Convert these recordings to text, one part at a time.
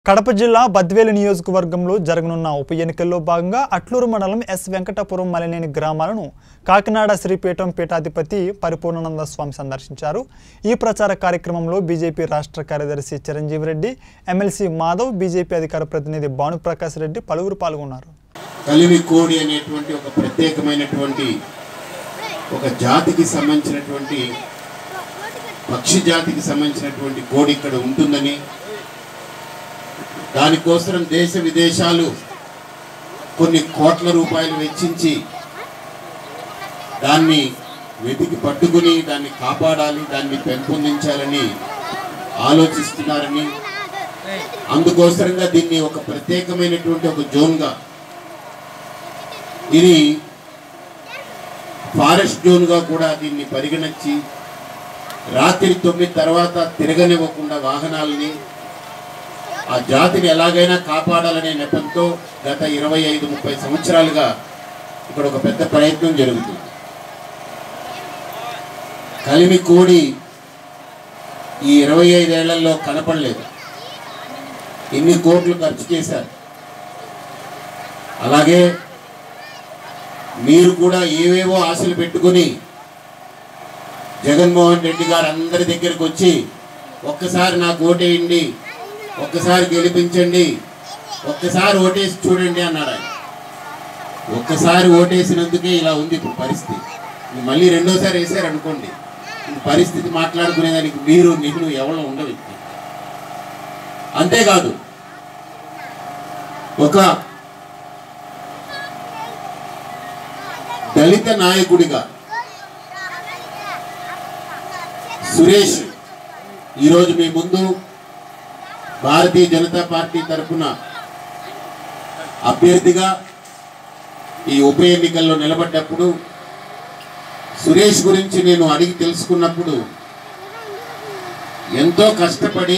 కడప జిల్లా బద్వేలు నియోజకవర్గంలో జరగనున్న ఉప ఎన్నికల్లో భాగంగా అట్లూరు మండలం ఎస్ వెంకటపురం మలినేని గ్రామాలను కాకినాడ శ్రీపీఠం పీఠాధిపతి పరిపూర్ణానంద స్వామి సందర్శించారు ఈ ప్రచార కార్యక్రమంలో బీజేపీ రాష్ట్ర కార్యదర్శి చిరంజీవి రెడ్డి ఎమ్మెల్సీ మాధవ్ బీజేపీ అధికార ప్రతినిధి భానుప్రకాష్ రెడ్డి పలువురు పాల్గొన్నారు కలివి కోడి అనేటువంటి ఒక ప్రత్యేకమైనటువంటి ఒక జాతికి సంబంధించినటువంటి పక్షి జాతికి సంబంధించినటువంటి కోడి ఇక్కడ ఉంటుందని దానికోసం దేశ విదేశాలు కొన్ని కోట్ల రూపాయలు వెచ్చించి దాన్ని వెతికి పట్టుకుని దాన్ని కాపాడాలి దాన్ని పెంపొందించాలని ఆలోచిస్తున్నారని అందుకోసరంగా దీన్ని ఒక ప్రత్యేకమైనటువంటి ఒక జోన్గా ఇది ఫారెస్ట్ జోన్గా కూడా దీన్ని పరిగణించి రాత్రి తొమ్మిది తర్వాత తిరగనివ్వకుండా వాహనాలని ఆ జాతిని ఎలాగైనా కాపాడాలనే నెపంతో గత ఇరవై ఐదు ముప్పై సంవత్సరాలుగా ఇక్కడ ఒక పెద్ద ప్రయత్నం జరుగుతుంది కలిమి కోడి ఈ ఇరవై ఐదేళ్లలో కనపడలేదు ఇన్ని కోట్లు ఖర్చు చేశారు అలాగే మీరు కూడా ఏవేవో ఆశలు పెట్టుకుని జగన్మోహన్ రెడ్డి గారు అందరి దగ్గరికి వచ్చి ఒక్కసారి నాకు ఓటేయండి ఒక్కసారి గెలిపించండి ఒక్కసారి ఓటేసి చూడండి అన్నాడు ఆయన ఒక్కసారి ఓటేసినందుకే ఇలా ఉంది ఇప్పుడు పరిస్థితి ఇది మళ్ళీ రెండోసారి వేసారు అనుకోండి ఈ పరిస్థితి మాట్లాడుకునేదానికి మీరు నేను ఎవరు ఉండవు ఇక్కడ. అంతేకాదు ఒక దళిత నాయకుడిగా సురేష్ ఈరోజు మీ ముందు భారతీయ జనతా పార్టీ తరఫున అభ్యర్థిగా ఈ ఉప ఎన్నికల్లో నిలబడ్డప్పుడు సురేష్ గురించి నేను అడిగి తెలుసుకున్నప్పుడు ఎంతో కష్టపడి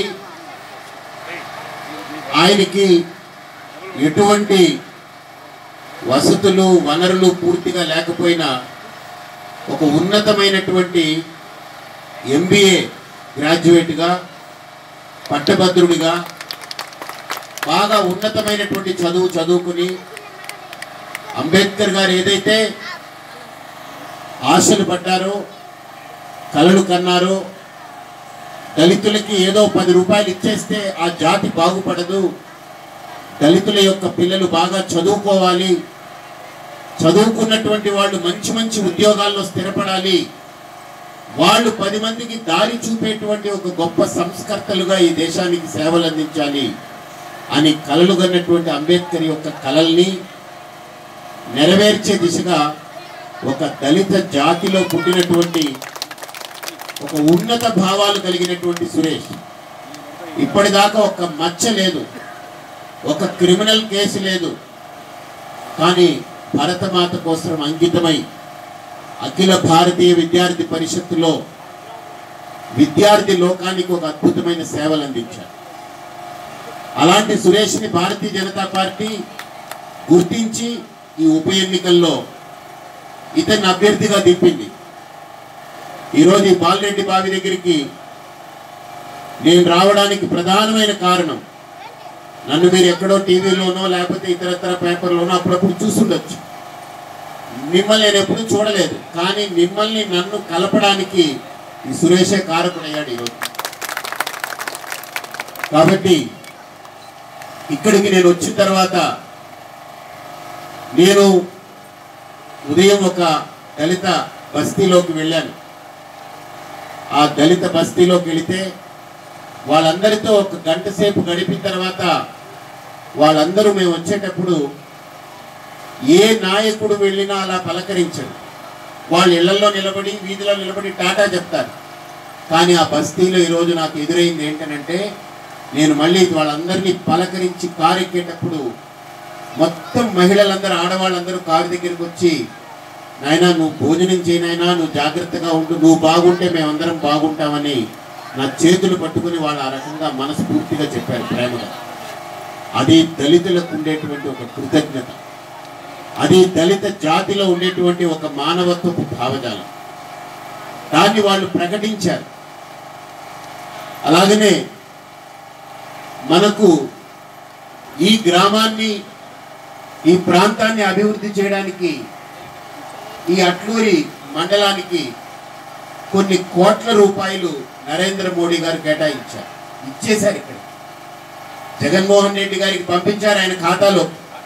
ఆయనకి ఎటువంటి వసతులు వనరులు పూర్తిగా లేకపోయినా ఒక ఉన్నతమైనటువంటి ఎంబీఏ గ్రాడ్యుయేట్గా పట్టభద్రుడిగా బాగా ఉన్నతమైనటువంటి చదువు చదువుకుని అంబేద్కర్ గారు ఏదైతే ఆశలు పడ్డారో కలలు కన్నారో దళితులకి ఏదో పది రూపాయలు ఇచ్చేస్తే ఆ జాతి బాగుపడదు దళితుల యొక్క పిల్లలు బాగా చదువుకోవాలి చదువుకున్నటువంటి వాళ్ళు మంచి మంచి ఉద్యోగాల్లో స్థిరపడాలి వాళ్ళు పది మందికి దారి చూపేటువంటి ఒక గొప్ప సంస్కర్తలుగా ఈ దేశానికి సేవలు అందించాలి అని కలలు కన్నటువంటి అంబేద్కర్ యొక్క కలల్ని నెరవేర్చే దిశగా ఒక దళిత జాతిలో పుట్టినటువంటి ఒక ఉన్నత భావాలు కలిగినటువంటి సురేష్ ఇప్పటిదాకా ఒక మచ్చ లేదు ఒక క్రిమినల్ కేసు లేదు కానీ భరతమాత కోసం అంకితమై అఖిల భారతీయ విద్యార్థి పరిషత్తులో విద్యార్థి లోకానికి ఒక అద్భుతమైన సేవలు అందించారు అలాంటి సురేష్ని భారతీయ జనతా పార్టీ గుర్తించి ఈ ఉప ఎన్నికల్లో ఇతన్ని అభ్యర్థిగా దింపింది ఈరోజు ఈ బాలరెడ్డి బావి దగ్గరికి నేను రావడానికి ప్రధానమైన కారణం నన్ను మీరు ఎక్కడో టీవీలోనో లేకపోతే ఇతరతర పేపర్లోనో అప్పుడప్పుడు చూసుండొచ్చు మిమ్మల్ని నేను ఎప్పుడు చూడలేదు కానీ మిమ్మల్ని నన్ను కలపడానికి ఈ సురేషే కారకుడయ్యాడు ఈరోజు కాబట్టి ఇక్కడికి నేను వచ్చిన తర్వాత నేను ఉదయం ఒక దళిత బస్తీలోకి వెళ్ళాను ఆ దళిత బస్తీలోకి వెళితే వాళ్ళందరితో ఒక గంట సేపు గడిపిన తర్వాత వాళ్ళందరూ మేము వచ్చేటప్పుడు ఏ నాయకుడు వెళ్ళినా అలా పలకరించరు వాళ్ళ ఇళ్లలో నిలబడి వీధిలో నిలబడి టాటా చెప్తారు కానీ ఆ బస్తీలో ఈరోజు నాకు ఎదురైంది ఏంటనంటే నేను మళ్ళీ వాళ్ళందరినీ పలకరించి కారు ఎక్కేటప్పుడు మొత్తం మహిళలందరూ ఆడవాళ్ళందరూ కారు దగ్గరికి వచ్చి నాయనా నువ్వు భోజనం చేయనైనా నువ్వు జాగ్రత్తగా ఉండు నువ్వు బాగుంటే మేమందరం బాగుంటామని నా చేతులు పట్టుకుని వాళ్ళు ఆ రకంగా మనస్ఫూర్తిగా చెప్పారు ప్రేమగా అది దళితులకు ఉండేటువంటి ఒక కృతజ్ఞత అది దళిత జాతిలో ఉండేటువంటి ఒక మానవత్వపు భావజాలం దాన్ని వాళ్ళు ప్రకటించారు అలాగనే మనకు ఈ గ్రామాన్ని ఈ ప్రాంతాన్ని అభివృద్ధి చేయడానికి ఈ అట్లూరి మండలానికి కొన్ని కోట్ల రూపాయలు నరేంద్ర మోడీ గారు కేటాయించారు ఇచ్చేశారు ఇక్కడ జగన్మోహన్ రెడ్డి గారికి పంపించారు ఆయన ఖాతాలో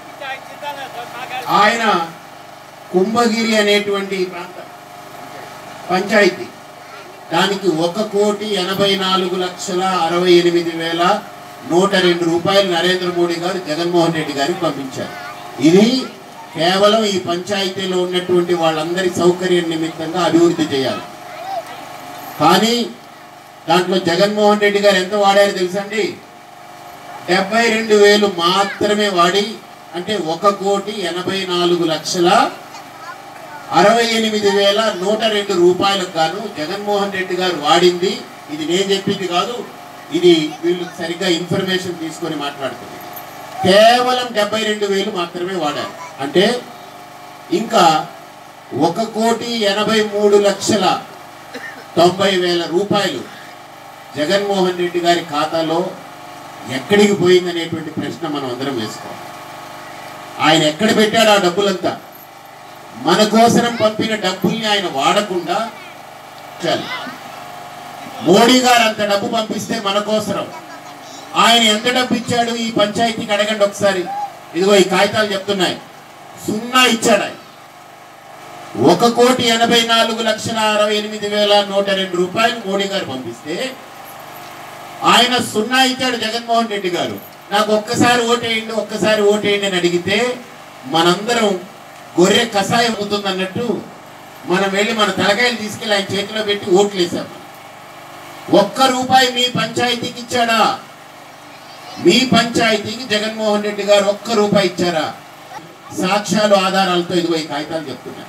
ఆయన కుంభగిరి అనేటువంటి ప్రాంతం పంచాయతీ దానికి ఒక కోటి ఎనభై నాలుగు లక్షల అరవై ఎనిమిది వేల నూట రెండు రూపాయలు నరేంద్ర మోడీ గారు జగన్మోహన్ రెడ్డి గారికి పంపించారు ఇది కేవలం ఈ పంచాయతీలో ఉన్నటువంటి వాళ్ళందరి సౌకర్యం నిమిత్తంగా అభివృద్ధి చేయాలి కానీ దాంట్లో జగన్మోహన్ రెడ్డి గారు ఎంత వాడారు తెలుసండి డెబ్బై రెండు వేలు మాత్రమే వాడి అంటే ఒక కోటి ఎనభై నాలుగు లక్షల అరవై ఎనిమిది వేల నూట రెండు రూపాయలకు గాను జగన్మోహన్ రెడ్డి గారు వాడింది ఇది నేను చెప్పింది కాదు ఇది వీళ్ళు సరిగ్గా ఇన్ఫర్మేషన్ తీసుకొని మాట్లాడుతుంది కేవలం డెబ్బై రెండు వేలు మాత్రమే వాడారు అంటే ఇంకా ఒక కోటి ఎనభై మూడు లక్షల తొంభై వేల రూపాయలు జగన్మోహన్ రెడ్డి గారి ఖాతాలో ఎక్కడికి పోయిందనేటువంటి ప్రశ్న మనం అందరం వేసుకోవాలి ఆయన ఎక్కడ పెట్టాడు ఆ డబ్బులంతా మన కోసరం పంపిన డబ్బుల్ని ఆయన వాడకుండా చాలు మోడీ గారు అంత డబ్బు పంపిస్తే మన కోసరం ఆయన ఎంత డబ్బు ఇచ్చాడు ఈ పంచాయతీకి అడగండి ఒకసారి ఇదిగో ఈ కాగితాలు చెప్తున్నాయి సున్నా ఇచ్చాడు ఆయన ఒక కోటి ఎనభై నాలుగు లక్షల అరవై ఎనిమిది వేల నూట రెండు రూపాయలు మోడీ గారు పంపిస్తే ఆయన సున్నా ఇచ్చాడు జగన్మోహన్ రెడ్డి గారు నాకు ఒక్కసారి ఓటేయండి ఒక్కసారి ఓటేయండి అని అడిగితే మనందరం గొర్రె కషాయం అవుతుంది అన్నట్టు మనం వెళ్ళి మన తలకాయలు తీసుకెళ్ళి ఆయన చేతిలో పెట్టి ఓట్లు వేసాం ఒక్క రూపాయి మీ పంచాయతీకి ఇచ్చాడా మీ పంచాయతీకి జగన్మోహన్ రెడ్డి గారు ఒక్క రూపాయి ఇచ్చారా సాక్ష్యాలు ఆధారాలతో ఇదిగో ఈ కాగితాలు చెప్తున్నా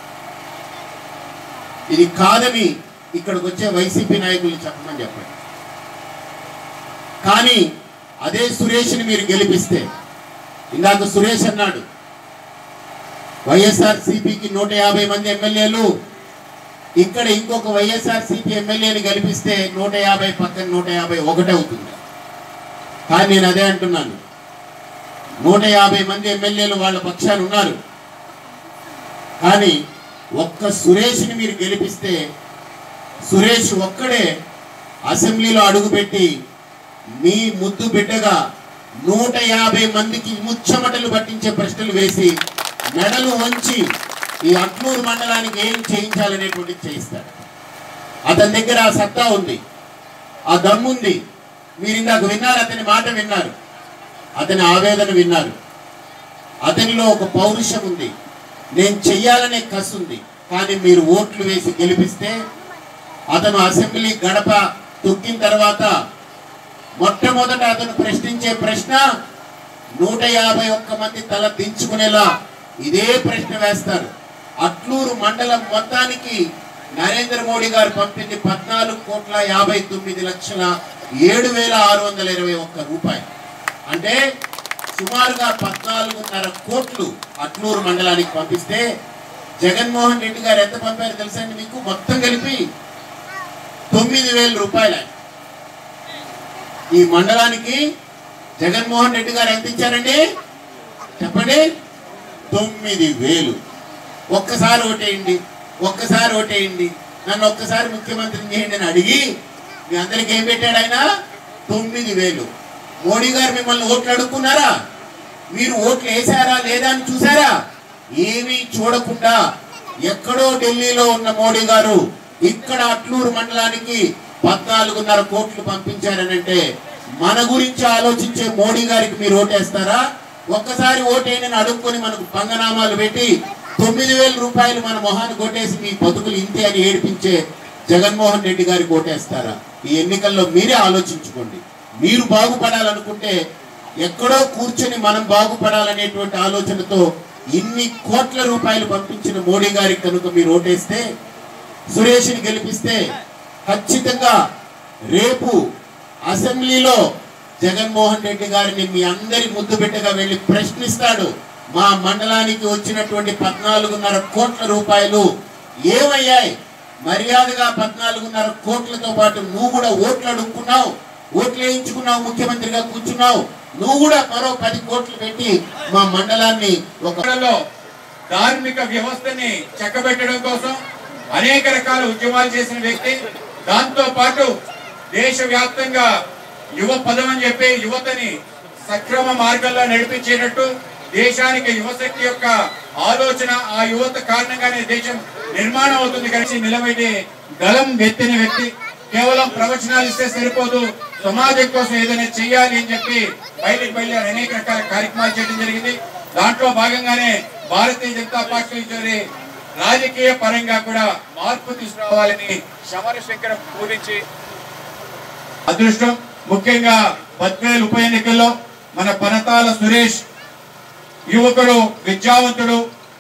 ఇది కాదని ఇక్కడికి వచ్చే వైసీపీ నాయకులు చెప్పమని చెప్పండి కానీ అదే సురేష్ని మీరు గెలిపిస్తే ఇందాక సురేష్ అన్నాడు వైఎస్ఆర్ సిపికి నూట యాభై మంది ఎమ్మెల్యేలు ఇక్కడ ఇంకొక వైఎస్ఆర్ సిపి ఎమ్మెల్యేని గెలిపిస్తే నూట యాభై పక్కన నూట యాభై ఒకటి అవుతుంది కానీ నేను అదే అంటున్నాను నూట యాభై మంది ఎమ్మెల్యేలు వాళ్ళ పక్షాన ఉన్నారు కానీ ఒక్క సురేష్ని మీరు గెలిపిస్తే సురేష్ ఒక్కడే అసెంబ్లీలో అడుగుపెట్టి మీ ముద్దు బిడ్డగా నూట యాభై మందికి ముచ్చమటలు పట్టించే ప్రశ్నలు వేసి మెడలు వంచి ఈ అట్లూరు మండలానికి ఏం చేయించాలనేటువంటిది చేయిస్తాడు అతని దగ్గర ఆ సత్తా ఉంది ఆ దమ్ముంది మీరు ఇందాక విన్నారు అతని మాట విన్నారు అతని ఆవేదన విన్నారు అతనిలో ఒక పౌరుషం ఉంది నేను చెయ్యాలనే కసి ఉంది కానీ మీరు ఓట్లు వేసి గెలిపిస్తే అతను అసెంబ్లీ గడప తొక్కిన తర్వాత మొట్టమొదట అతను ప్రశ్నించే ప్రశ్న నూట యాభై ఒక్క మంది తల దించుకునేలా ఇదే ప్రశ్న వేస్తారు అట్లూరు మండలం మొత్తానికి నరేంద్ర మోడీ గారు పంపింది పద్నాలుగు కోట్ల యాభై తొమ్మిది లక్షల ఏడు వేల ఆరు వందల ఇరవై ఒక్క రూపాయలు అంటే సుమారుగా పద్నాలుగున్నర కోట్లు అట్లూరు మండలానికి పంపిస్తే జగన్మోహన్ రెడ్డి గారు ఎంత పంపారు తెలుసా అండి మీకు మొత్తం కలిపి తొమ్మిది వేల రూపాయలు ఆయన. ఈ మండలానికి జగన్మోహన్ రెడ్డి గారు ఎంత ఇచ్చారండి చెప్పండి తొమ్మిది వేలు ఒక్కసారి ఓటేయండి ఒక్కసారి ఓటేయండి నన్ను ఒక్కసారి ముఖ్యమంత్రిని చేయండి అని అడిగి మీ అందరికి ఏం పెట్టాడు ఆయన తొమ్మిది వేలు మోడీ గారు మిమ్మల్ని ఓట్లు అడుక్కున్నారా మీరు ఓట్లు వేసారా లేదా అని చూసారా ఏమీ చూడకుండా ఎక్కడో ఢిల్లీలో ఉన్న మోడీ గారు ఇక్కడ అట్లూరు మండలానికి పద్నాలుగున్నర కోట్లు పంపించారనంటే మన గురించి ఆలోచించే మోడీ గారికి మీరు ఓటేస్తారా ఒక్కసారి ఓటేయని అడుక్కొని మనకు పంగనామాలు పెట్టి తొమ్మిది వేల రూపాయలు మన మొహాన్ని కొట్టేసి మీ బతుకులు ఇంతే అని ఏడిపించే జగన్మోహన్ రెడ్డి గారికి ఓటేస్తారా ఈ ఎన్నికల్లో మీరే ఆలోచించుకోండి మీరు బాగుపడాలనుకుంటే ఎక్కడో కూర్చొని మనం బాగుపడాలనేటువంటి ఆలోచనతో ఇన్ని కోట్ల రూపాయలు పంపించిన మోడీ గారికి కనుక మీరు ఓటేస్తే సురేష్ని గెలిపిస్తే ఖచ్చితంగా రేపు అసెంబ్లీలో జగన్మోహన్ రెడ్డి గారిని మీ అందరి ముద్దు బిడ్డగా వెళ్ళి ప్రశ్నిస్తాడు మా మండలానికి వచ్చినటువంటి పద్నాలుగున్నర కోట్ల రూపాయలు ఏమయ్యాయి మర్యాదగా పద్నాలుగున్నర కోట్లతో పాటు నువ్వు కూడా ఓట్లు అడుక్కున్నావు ఓట్లు వేయించుకున్నావు ముఖ్యమంత్రిగా కూర్చున్నావు నువ్వు కూడా మరో పది కోట్లు పెట్టి మా మండలాన్ని ఒక లో ధార్మిక వ్యవస్థని చెక్కబెట్టడం కోసం అనేక రకాల ఉద్యమాలు చేసిన వ్యక్తి దాంతో పాటు దేశవ్యాప్తంగా యువ పదం అని చెప్పి యువతని సక్రమ మార్గంలో నడిపించేటట్టు దేశానికి యువశక్తి యొక్క ఆలోచన ఆ యువత కారణంగానే దేశం నిర్మాణం అవుతుంది కలిసి నిలబెట్టి గలం ఎత్తిన వ్యక్తి కేవలం ప్రవచనాలు ఇస్తే సరిపోదు సమాజం కోసం ఏదైనా చెయ్యాలి అని చెప్పి బయటకు బయలుదేరి అనేక రకాల కార్యక్రమాలు చేయడం జరిగింది దాంట్లో భాగంగానే భారతీయ జనతా పార్టీ చేరి రాజకీయ పరంగా కూడా మార్పు తీసుకురావాలని సమరశంకరం పూరించి అదృష్టం ముఖ్యంగా బద్వేల్ ఉప ఎన్నికల్లో మన పనతాల సురేష్ యువకుడు విద్యావంతుడు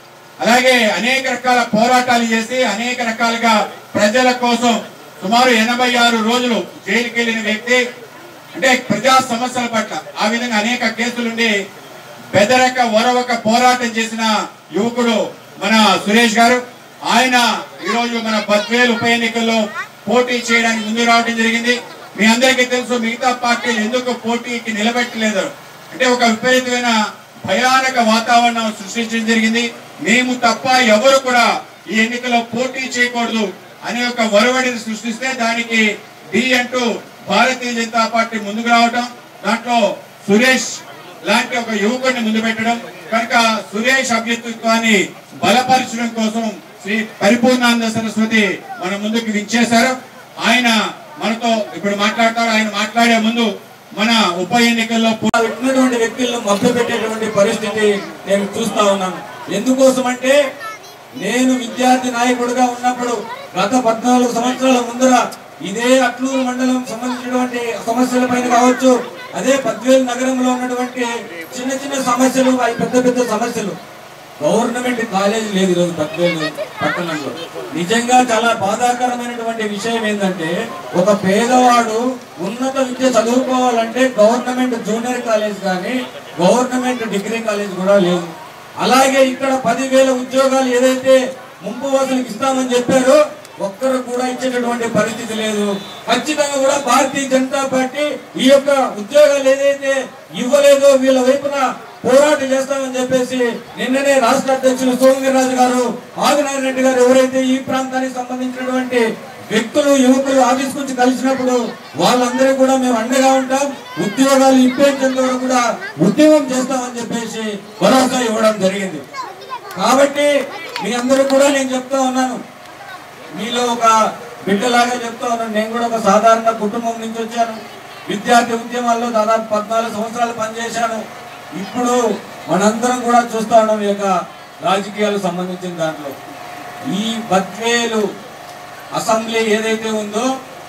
అలాగే అనేక రకాల పోరాటాలు చేసి అనేక రకాలుగా ప్రజల కోసం సుమారు ఎనభై ఆరు రోజులు జైలుకి వెళ్ళిన వ్యక్తి అంటే ప్రజా సమస్యల పట్ల ఆ విధంగా అనేక కేసులుండి బెదరక వరవక పోరాటం చేసిన యువకుడు మన సురేష్ గారు ఆయన ఈరోజు మన బద్వేల్ ఉప ఎన్నికల్లో పోటీ చేయడానికి ముందు రావడం జరిగింది మీ అందరికీ తెలుసు మిగతా పార్టీలు ఎందుకు పోటీకి నిలబెట్టలేదు అంటే ఒక విపరీతమైన భయానక వాతావరణం సృష్టించడం జరిగింది మేము తప్ప ఎవరు కూడా ఈ ఎన్నికలో పోటీ చేయకూడదు అనే ఒక వరవడిని సృష్టిస్తే దానికి డి అంటూ భారతీయ జనతా పార్టీ ముందుకు రావడం దాంట్లో సురేష్ లాంటి ఒక యువకుడిని ముందు పెట్టడం కనుక సురేష్ అభ్యర్థిత్వాన్ని బలపరచడం కోసం శ్రీ పరిపూర్ణానంద సరస్వతి మన ముందుకు విచ్చేశారు ఆయన మనతో ఇప్పుడు మాట్లాడతారు ఆయన మాట్లాడే ముందు మన ఉప ఎన్నికల్లో పో- పెట్టినటువంటి వ్యక్తులను మభ్య పెట్టేటువంటి పరిస్థితి నేను చూస్తా ఉన్నాను ఎందుకోసం అంటే నేను విద్యార్థి నాయకుడిగా ఉన్నప్పుడు గత పద్నాలుగు సంవత్సరాల ముందర ఇదే అట్లూరు మండలం సంబంధించినటువంటి సమస్యల పైన కావచ్చు అదే పద్వేలు నగరంలో ఉన్నటువంటి చిన్న చిన్న సమస్యలు అవి పెద్ద పెద్ద సమస్యలు గవర్నమెంట్ కాలేజ్ లేదు ఈరోజు పద్వేలు పట్టణంలో నిజంగా చాలా బాధాకరమైనటువంటి విషయం ఏంటంటే ఒక పేదవాడు ఉన్నత విద్య చదువుకోవాలంటే గవర్నమెంట్ జూనియర్ కాలేజ్ కానీ గవర్నమెంట్ డిగ్రీ కాలేజ్ కూడా లేదు అలాగే ఇక్కడ పదివేల ఉద్యోగాలు ఏదైతే ముంపు వసూలుకి ఇస్తామని చెప్పారో ఒక్కరు కూడా ఇచ్చేటటువంటి పరిస్థితి లేదు ఖచ్చితంగా కూడా భారతీయ జనతా పార్టీ ఈ యొక్క ఉద్యోగాలు ఏదైతే ఇవ్వలేదో వీళ్ళ వైపున పోరాటం చేస్తామని చెప్పేసి నిన్ననే రాష్ట్ర అధ్యక్షులు సోమవీర్రాజు గారు ఆదినారాయణ రెడ్డి గారు ఎవరైతే ఈ ప్రాంతానికి సంబంధించినటువంటి వ్యక్తులు యువకులు ఆఫీస్ నుంచి కలిసినప్పుడు వాళ్ళందరూ కూడా మేము అండగా ఉంటాం ఉద్యోగాలు ఇప్పేంత వరకు కూడా ఉద్యోగం చేస్తామని చెప్పేసి భరోసా ఇవ్వడం జరిగింది కాబట్టి మీ అందరూ కూడా నేను చెప్తా ఉన్నాను మీలో ఒక బిడ్డలాగా చెప్తా ఉన్నాను నేను కూడా ఒక సాధారణ కుటుంబం నుంచి వచ్చాను విద్యార్థి ఉద్యమాల్లో దాదాపు పద్నాలుగు సంవత్సరాలు పనిచేశాను ఇప్పుడు మనందరం కూడా చూస్తా ఉన్నాం ఈ యొక్క రాజకీయాలకు సంబంధించిన దాంట్లో ఈ బద్వేలు అసెంబ్లీ ఏదైతే ఉందో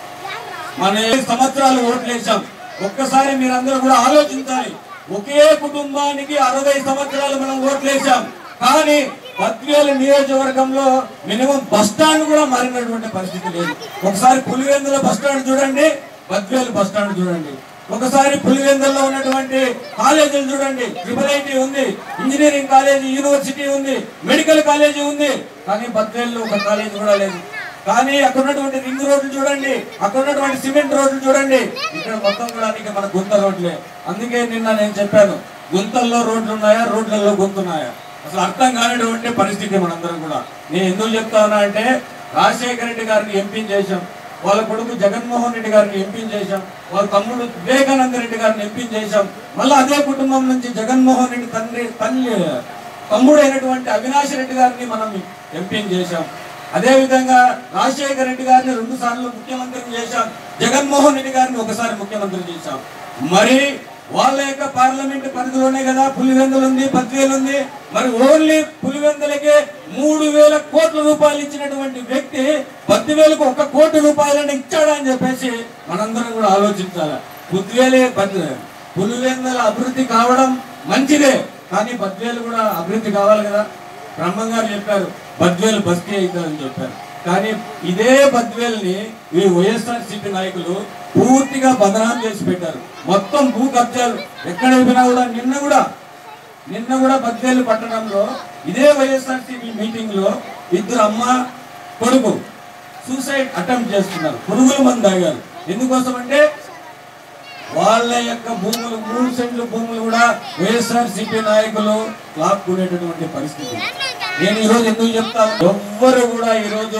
మన ఏడు సంవత్సరాలు ఓట్లేసాం ఒక్కసారి మీరందరూ కూడా ఆలోచించాలి ఒకే కుటుంబానికి అరవై సంవత్సరాలు మనం ఓట్లేసాం కానీ పద్వేలు నియోజకవర్గంలో మినిమం బస్ స్టాండ్ కూడా మారినటువంటి పరిస్థితి లేదు ఒకసారి పులివెందుల బస్ స్టాండ్ చూడండి పద్వేలు బస్ స్టాండ్ చూడండి ఒకసారి పులివెందుల్లో ఉన్నటువంటి కాలేజీలు చూడండి ట్రిపుల్ ఐటీ ఉంది ఇంజనీరింగ్ కాలేజీ యూనివర్సిటీ ఉంది మెడికల్ కాలేజీ ఉంది కానీ బద్వేల్లో ఒక కాలేజీ కూడా లేదు కానీ అక్కడ ఉన్నటువంటి రింగ్ రోడ్లు చూడండి అక్కడ ఉన్నటువంటి సిమెంట్ రోడ్లు చూడండి ఇక్కడ మొత్తం కూడా నీకు మన గుంత రోడ్లే అందుకే నిన్న నేను చెప్పాను గుంతల్లో రోడ్లు ఉన్నాయా రోడ్లలో గుంతున్నాయా అసలు అర్థం కానిటువంటి పరిస్థితి మనందరం కూడా నేను ఎందుకు చెప్తా ఉన్నా అంటే రాజశేఖర రెడ్డి గారిని ఎంపీ చేశాం వాళ్ళ కొడుకు జగన్మోహన్ రెడ్డి గారిని ఎంపీ చేశాం వాళ్ళ తమ్ముడు వివేకానంద రెడ్డి గారిని ఎంపీ చేశాం మళ్ళీ అదే కుటుంబం నుంచి జగన్మోహన్ రెడ్డి తండ్రి తల్లి తమ్ముడు అయినటువంటి అవినాష్ రెడ్డి గారిని మనం ఎంపీ చేశాం అదే విధంగా రాజశేఖర రెడ్డి గారిని రెండు సార్లు ముఖ్యమంత్రిని చేశాం జగన్మోహన్ రెడ్డి గారిని ఒకసారి ముఖ్యమంత్రి చేశాం మరి వాళ్ళ యొక్క పార్లమెంట్ పరిధిలోనే కదా పులివెందులు ఉంది పద్వేలు ఉంది మరి ఓన్లీ పులివెందులకే మూడు వేల కోట్ల రూపాయలు ఇచ్చినటువంటి వ్యక్తి పద్వేలకు ఒక కోటి రూపాయలని ఇచ్చాడా అని చెప్పేసి మనందరం కూడా ఆలోచించాలి పుద్వేలే పద్ పులివెందుల అభివృద్ధి కావడం మంచిదే కానీ పద్వేలు కూడా అభివృద్ధి కావాలి కదా బ్రహ్మం గారు చెప్పారు బద్వేలు బస్తీ అవుతుందని చెప్పారు కానీ ఇదే బద్వేల్ని ఈ వైఎస్ఆర్సీపీ నాయకులు పూర్తిగా బదనాం చేసి పెట్టారు మొత్తం భూ కబ్జాలు ఎక్కడ అయిపోయినా కూడా నిన్న కూడా నిన్న కూడా బద్వేలు పట్టణంలో ఇదే వైఎస్ఆర్సీపీ మీటింగ్ లో ఇద్దరు అమ్మ కొడుకు సూసైడ్ అటెంప్ట్ చేస్తున్నారు పురుగుల మంది తాగారు ఎందుకోసం అంటే వాళ్ళ యొక్క భూములు మూడు సెంట్లు భూములు కూడా వైఎస్ఆర్ సిపి నాయకులు లాక్కునేటటువంటి పరిస్థితి నేను ఈరోజు ఎందుకు చెప్తాను ఎవ్వరు కూడా ఈరోజు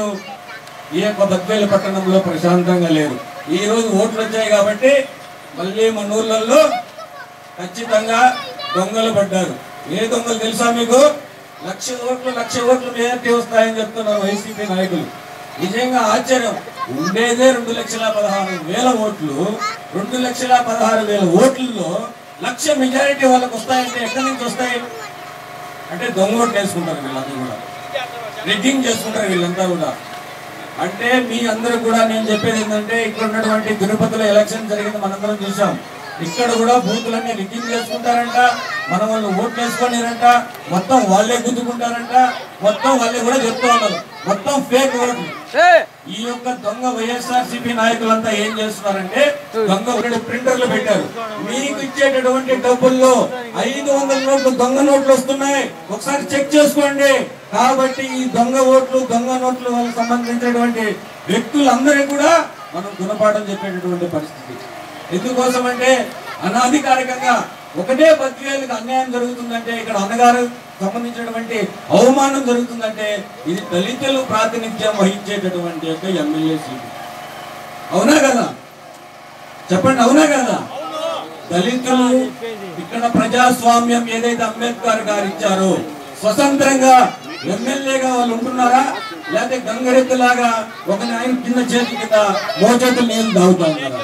ఈ యొక్క బద్వేలు పట్టణంలో ప్రశాంతంగా లేరు ఈ రోజు ఓట్లు వచ్చాయి కాబట్టి మళ్ళీ మన ఊర్లలో ఖచ్చితంగా దొంగలు పడ్డారు ఏ దొంగలు తెలుసా మీకు లక్ష ఓట్లు లక్ష ఓట్లు మెజార్టీ వస్తాయని చెప్తున్నారు వైసీపీ నాయకులు నిజంగా ఆశ్చర్యం ఉండేదే రెండు లక్షల పదహారు వేల ఓట్లు రెండు లక్షల పదహారు వేల ఓట్లలో లక్ష మెజారిటీ వాళ్ళకి వస్తాయంటే ఎక్కడి నుంచి వస్తాయి అంటే దొంగ ఓట్లు వేసుకుంటారు వీళ్ళందరూ కూడా రిగ్గింగ్ చేసుకుంటారు వీళ్ళంతా కూడా అంటే మీ అందరూ కూడా నేను చెప్పేది ఏంటంటే ఇక్కడ ఉన్నటువంటి తిరుపతిలో ఎలక్షన్ జరిగింది మనందరం చూసాం ఇక్కడ కూడా బూతులన్నీ రిగ్గింగ్ చేసుకుంటారంట మన వాళ్ళు ఓట్లు వేసుకొనిరంట మొత్తం వాళ్ళే గుద్దుకుంటారంట మొత్తం వాళ్ళే కూడా చెప్తూ ఉన్నారు మొత్తం ఫేక్ ఓట్లు ఈ యొక్క దొంగ వైఎస్ఆర్ సిపి నాయకులంతా ఏం చేస్తున్నారంటే దొంగ ఒకటి ప్రింటర్లు పెట్టారు మీకు ఇచ్చేటటువంటి డబ్బుల్లో ఐదు వందల నోట్లు దొంగ నోట్లు వస్తున్నాయి ఒకసారి చెక్ చేసుకోండి కాబట్టి ఈ దొంగ ఓట్లు దొంగ నోట్లు వాళ్ళకి సంబంధించినటువంటి వ్యక్తులందరూ కూడా మనం గుణపాఠం చెప్పేటటువంటి పరిస్థితి ఎందుకోసం అంటే అనాధికారికంగా ఒకటే బద్వేలకు అన్యాయం జరుగుతుందంటే ఇక్కడ అన్నగారు సంబంధించినటువంటి అవమానం జరుగుతుందంటే ఇది దళితులు ప్రాతినిధ్యం వహించేటటువంటి యొక్క ఎమ్మెల్యే సీటు అవునా కదా చెప్పండి అవునా కదా దళితులు ఇక్కడ ప్రజాస్వామ్యం ఏదైతే అంబేద్కర్ గారు ఇచ్చారో స్వతంత్రంగా ఎమ్మెల్యేగా వాళ్ళు ఉంటున్నారా లేకపోతే గంగరెద్దులాగా ఒక ఆయన కింద చేతి కింద మోచేతులు నీళ్ళు తాగుతా ఉన్నారా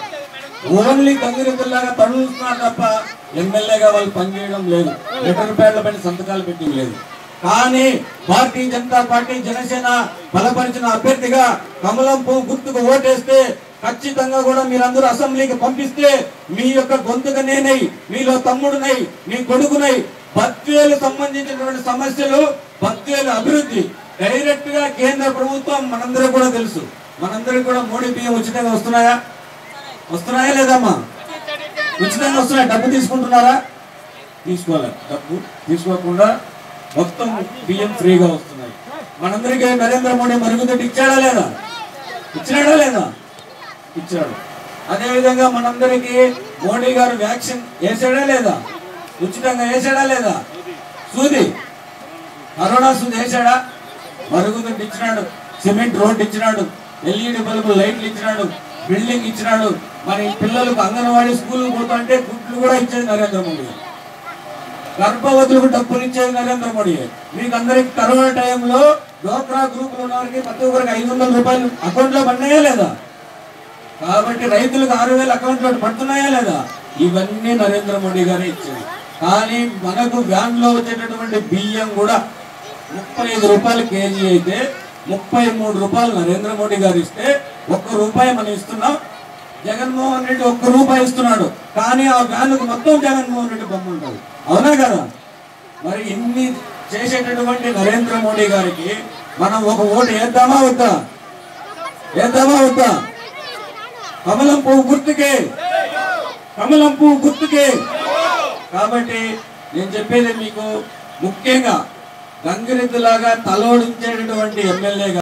ఓన్లీ గంగిరెద్దులాగా తడుస్తున్నారు తప్ప ఎమ్మెల్యేగా వాళ్ళు పనిచేయడం లేదు లెటర్ ప్యాడ్ల పైన సంతకాలు పెట్టి లేదు కానీ భారతీయ జనతా పార్టీ జనసేన బలపరిచిన అభ్యర్థిగా కమలం పువ్వు గుర్తుకు ఓటేస్తే ఖచ్చితంగా కూడా మీరందరూ అసెంబ్లీకి పంపిస్తే మీ యొక్క గొంతుగా నేనై మీలో తమ్ముడునై మీ కొడుకునై బద్వేలు సంబంధించినటువంటి సమస్యలు బద్వేలు అభివృద్ధి డైరెక్ట్ గా కేంద్ర ప్రభుత్వం మనందరూ కూడా తెలుసు మనందరికి కూడా మోడీ బియ్యం ఉచితంగా వస్తున్నాయా వస్తున్నాయా లేదమ్మా ఉచితంగా వస్తున్నాయి డబ్బు తీసుకుంటున్నారా తీసుకోవాలి డబ్బు తీసుకోకుండా మొత్తం బియ్యం ఫ్రీగా వస్తున్నాయి మనందరికీ నరేంద్ర మోడీ మరుగుదొడ్డి ఇచ్చాడా లేదా ఇచ్చినాడా లేదా ఇచ్చాడు అదే విధంగా మనందరికీ మోడీ గారు వ్యాక్సిన్ వేసాడా లేదా ఉచితంగా వేసాడా లేదా సూది కరోనా సూది వేసాడా మరుగుదొడ్డి ఇచ్చినాడు సిమెంట్ రోడ్ ఇచ్చినాడు ఎల్ఈడి బల్బు లైట్లు ఇచ్చినాడు బిల్డింగ్ ఇచ్చినాడు మరి పిల్లలకు అంగన్వాడీ స్కూల్ పోతుంటే గుడ్లు కూడా ఇచ్చేది నరేంద్ర మోడీ గర్భవతులకు డబ్బులు ఇచ్చేది నరేంద్ర మోడీ మీకు అందరికి కరోనా టైంలో డోక్రా గ్రూప్ ఉన్న వారికి ప్రతి ఒక్కరికి ఐదు వందల రూపాయలు అకౌంట్ లో పడినాయా లేదా కాబట్టి రైతులకు ఆరు వేలు అకౌంట్ లో పడుతున్నాయా లేదా ఇవన్నీ నరేంద్ర మోడీ గారే ఇచ్చేది కానీ మనకు వ్యాన్ లో వచ్చేటటువంటి బియ్యం కూడా ముప్పై ఐదు రూపాయలు కేజీ అయితే ముప్పై మూడు రూపాయలు నరేంద్ర మోడీ గారు ఇస్తే ఒక్క రూపాయి మనం ఇస్తున్నాం జగన్మోహన్ రెడ్డి ఒక్క రూపాయి ఇస్తున్నాడు కానీ ఆ వ్యాన్కు మొత్తం జగన్మోహన్ రెడ్డి బొమ్మ ఉంటుంది అవునా కదా మరి ఇన్ని చేసేటటువంటి నరేంద్ర మోడీ గారికి మనం ఒక ఓటు వేద్దామా వద్దా వేద్దామా వద్దా కమలం పువ్వు గుర్తుకే కమలం పువ్వు గుర్తుకే కాబట్టి నేను చెప్పేది మీకు ముఖ్యంగా గంగిరెద్దులాగా తలోడించేటటువంటి ఎమ్మెల్యేగా